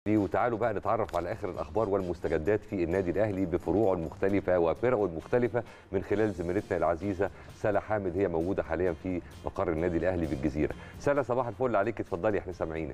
وتعالوا بقى نتعرف على اخر الاخبار والمستجدات في النادي الاهلي بفروعه المختلفه وفرقه المختلفه من خلال زميلتنا العزيزه سلا حامد هي موجوده حاليا في مقر النادي الاهلي بالجزيره. سلا صباح الفل عليك اتفضلي احنا سامعينك.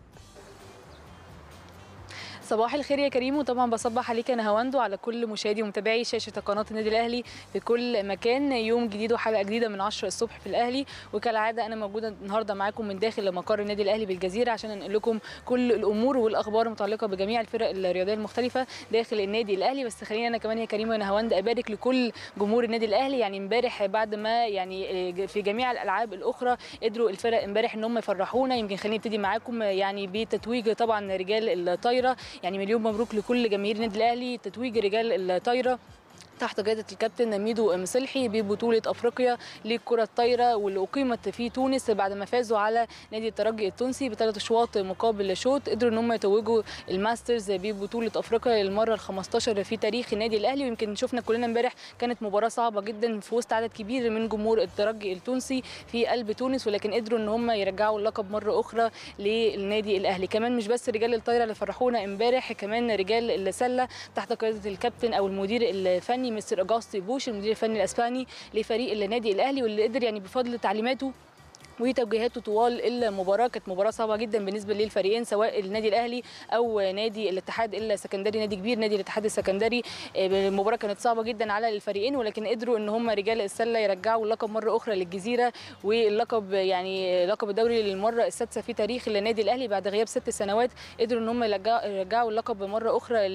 صباح الخير يا كريم وطبعا بصبح عليك انا هواندو على كل مشاهدي ومتابعي شاشه قناه النادي الاهلي في كل مكان يوم جديد وحلقه جديده من 10 الصبح في الاهلي وكالعاده انا موجوده النهارده معاكم من داخل مقر النادي الاهلي بالجزيره عشان انقل لكم كل الامور والاخبار المتعلقه بجميع الفرق الرياضيه المختلفه داخل النادي الاهلي بس خلينا انا كمان يا كريم وانا هواند ابارك لكل جمهور النادي الاهلي يعني امبارح بعد ما يعني في جميع الالعاب الاخرى قدروا الفرق امبارح ان هم يفرحونا يمكن خليني ابتدي معاكم يعني بتتويج طبعا رجال الطايره يعني مليون مبروك لكل جماهير النادي الاهلي تتويج رجال الطايره تحت قيادة الكابتن ميدو مصلحي ببطولة أفريقيا للكرة الطايرة واللي أقيمت في تونس بعد ما فازوا على نادي الترجي التونسي بثلاث أشواط مقابل شوط قدروا إن هم يتوجوا الماسترز ببطولة أفريقيا للمرة ال 15 في تاريخ النادي الأهلي ويمكن شفنا كلنا امبارح كانت مباراة صعبة جدا في وسط عدد كبير من جمهور الترجي التونسي في قلب تونس ولكن قدروا إن هم يرجعوا اللقب مرة أخرى للنادي الأهلي كمان مش بس رجال الطايرة اللي فرحونا امبارح كمان رجال السلة تحت قيادة الكابتن أو المدير الفني الفني مستر اجاستي بوش المدير الفني الاسباني لفريق النادي الاهلي واللي قدر يعني بفضل تعليماته وتوجيهاته طوال المباراه كانت مباراه صعبه جدا بالنسبه للفريقين سواء النادي الاهلي او نادي الاتحاد السكندري نادي كبير نادي الاتحاد السكندري المباراه كانت صعبه جدا على الفريقين ولكن قدروا ان هم رجال السله يرجعوا اللقب مره اخرى للجزيره واللقب يعني لقب الدوري للمره السادسه في تاريخ النادي الاهلي بعد غياب ست سنوات قدروا ان هم يرجعوا اللقب مره اخرى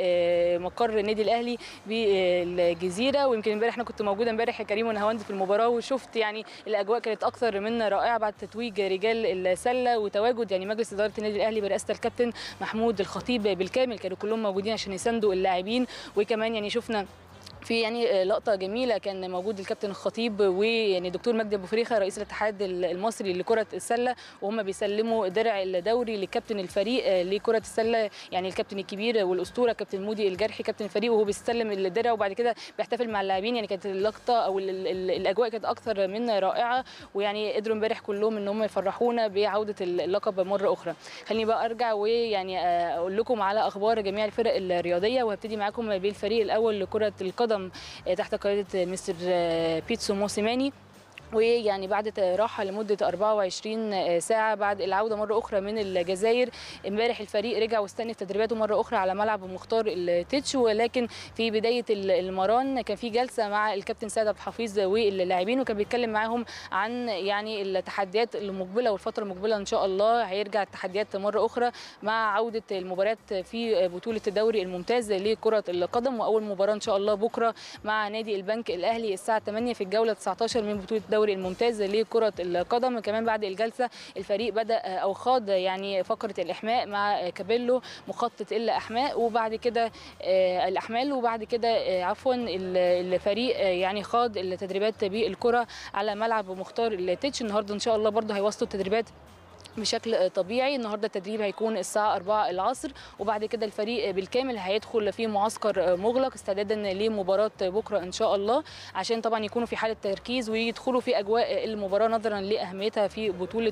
لمقر النادي الاهلي بالجزيره ويمكن امبارح انا كنت موجوده امبارح يا كريم ونهاوند في المباراه وشفت يعني الاجواء كانت اكثر من رائعه بعد تتويج رجال السله وتواجد يعني مجلس اداره النادي الاهلي برئاسه الكابتن محمود الخطيب بالكامل كانوا كلهم موجودين عشان يساندوا اللاعبين وكمان يعني شفنا في يعني لقطه جميله كان موجود الكابتن الخطيب ويعني دكتور مجدي ابو فريخه رئيس الاتحاد المصري لكره السله وهم بيسلموا درع الدوري لكابتن الفريق لكره السله يعني الكابتن الكبير والاسطوره كابتن مودي الجرحي كابتن الفريق وهو بيستلم الدرع وبعد كده بيحتفل مع اللاعبين يعني كانت اللقطه او الاجواء كانت اكثر من رائعه ويعني قدروا امبارح كلهم ان هم يفرحونا بعوده اللقب مره اخرى خليني بقى ارجع ويعني اقول لكم على اخبار جميع الفرق الرياضيه وهبتدي معاكم بالفريق الاول لكره القدم القدم تحت قياده مستر بيتسو موسيماني ويعني بعد راحه لمده 24 ساعه بعد العوده مره اخرى من الجزائر امبارح الفريق رجع واستنف تدريباته مره اخرى على ملعب مختار التتش ولكن في بدايه المران كان في جلسه مع الكابتن سيد عبد الحفيظ واللاعبين وكان بيتكلم معاهم عن يعني التحديات المقبله والفتره المقبله ان شاء الله هيرجع التحديات مره اخرى مع عوده المباريات في بطوله الدوري الممتاز لكره القدم واول مباراه ان شاء الله بكره مع نادي البنك الاهلي الساعه 8 في الجوله 19 من بطوله الدوري الممتاز لكره القدم كمان بعد الجلسه الفريق بدا او خاض يعني فقره الاحماء مع كابيلو مخطط الاحماء وبعد كده الاحمال وبعد كده عفوا الفريق يعني خاض التدريبات بالكره على ملعب مختار التتش النهارده ان شاء الله برده هيواصلوا التدريبات بشكل طبيعي النهارده التدريب هيكون الساعه 4 العصر وبعد كده الفريق بالكامل هيدخل في معسكر مغلق استعدادا لمباراه بكره ان شاء الله عشان طبعا يكونوا في حاله تركيز ويدخلوا في اجواء المباراه نظرا لاهميتها في بطوله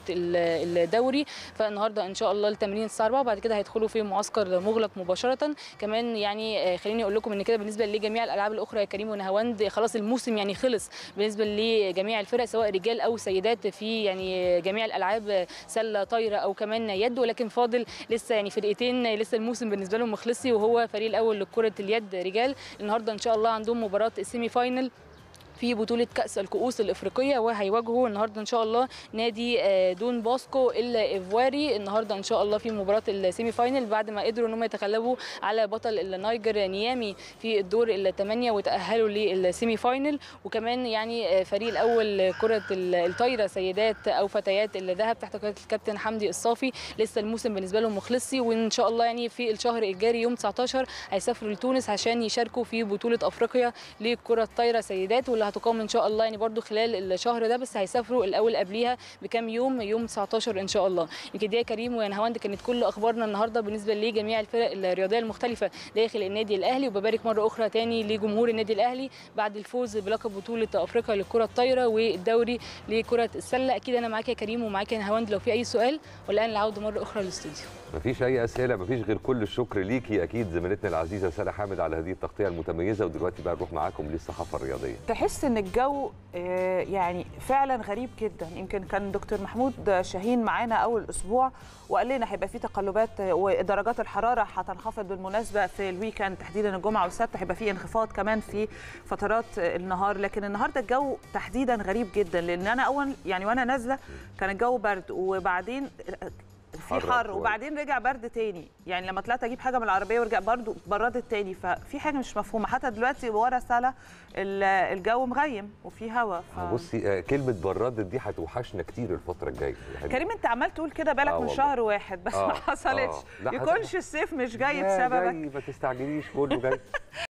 الدوري فالنهارده ان شاء الله التمرين الساعه 4 وبعد كده هيدخلوا في معسكر مغلق مباشره كمان يعني خليني اقول لكم ان كده بالنسبه لجميع الالعاب الاخرى يا كريم ونهاوند خلاص الموسم يعني خلص بالنسبه لجميع الفرق سواء رجال او سيدات في يعني جميع الالعاب سله طايره او كمان يد ولكن فاضل لسه يعني فرقتين لسه الموسم بالنسبه لهم مخلصي وهو الفريق الاول لكره اليد رجال النهارده ان شاء الله عندهم مباراه السيمي فاينل في بطوله كاس الكؤوس الافريقيه وهيواجهوا النهارده ان شاء الله نادي دون باسكو الايفواري النهارده ان شاء الله في مباراه السيمي فاينل بعد ما قدروا ان هم يتغلبوا على بطل النيجر نيامي في الدور الثمانيه وتاهلوا للسيمي فاينل وكمان يعني فريق الاول كره الطايره سيدات او فتيات الذهب تحت قياده الكابتن حمدي الصافي لسه الموسم بالنسبه لهم مخلصي وان شاء الله يعني في الشهر الجاري يوم 19 هيسافروا لتونس عشان يشاركوا في بطوله افريقيا لكره الطايره سيدات واللي هتقام ان شاء الله يعني برده خلال الشهر ده بس هيسافروا الاول قبليها بكام يوم يوم 19 ان شاء الله يمكن دي يا كريم ويا كانت كل اخبارنا النهارده بالنسبه لجميع الفرق الرياضيه المختلفه داخل النادي الاهلي وببارك مره اخرى تاني لجمهور النادي الاهلي بعد الفوز بلقب بطوله افريقيا للكره الطايره والدوري لكره السله اكيد انا معاك يا كريم ومعاك يا نهاوند لو في اي سؤال والان العوده مره اخرى للاستوديو مفيش اي اسئله مفيش غير كل الشكر ليكي اكيد زميلتنا العزيزه ساره حامد على هذه التغطيه المتميزه ودلوقتي بقى نروح معاكم للصحافه الرياضيه تحس ان الجو آه، يعني فعلا غريب جدا يمكن كان دكتور محمود شاهين معانا اول اسبوع وقال لنا هيبقى في تقلبات آه، ودرجات الحراره هتنخفض بالمناسبه في الويكند تحديدا الجمعه والسبت هيبقى في انخفاض كمان في فترات آه، النهار لكن النهارده الجو تحديدا غريب جدا لان انا اول يعني وانا نازله كان الجو برد وبعدين في حر حر شوية. وبعدين رجع برد تاني يعني لما طلعت اجيب حاجه من العربيه ورجع برضو بردت تاني ففي حاجه مش مفهومه حتى دلوقتي ورا سلا ال- الجو مغيم وفي هوا ف... بصي آه، كلمه بردت دي هتوحشنا كتير الفتره الجايه يعني كريم انت عمال تقول كده بالك آه من والله. شهر واحد بس آه، ما حصلتش آه. لا، يكونش الصيف مش جاي لا، بسببك جاي ما تستعجليش كله جاي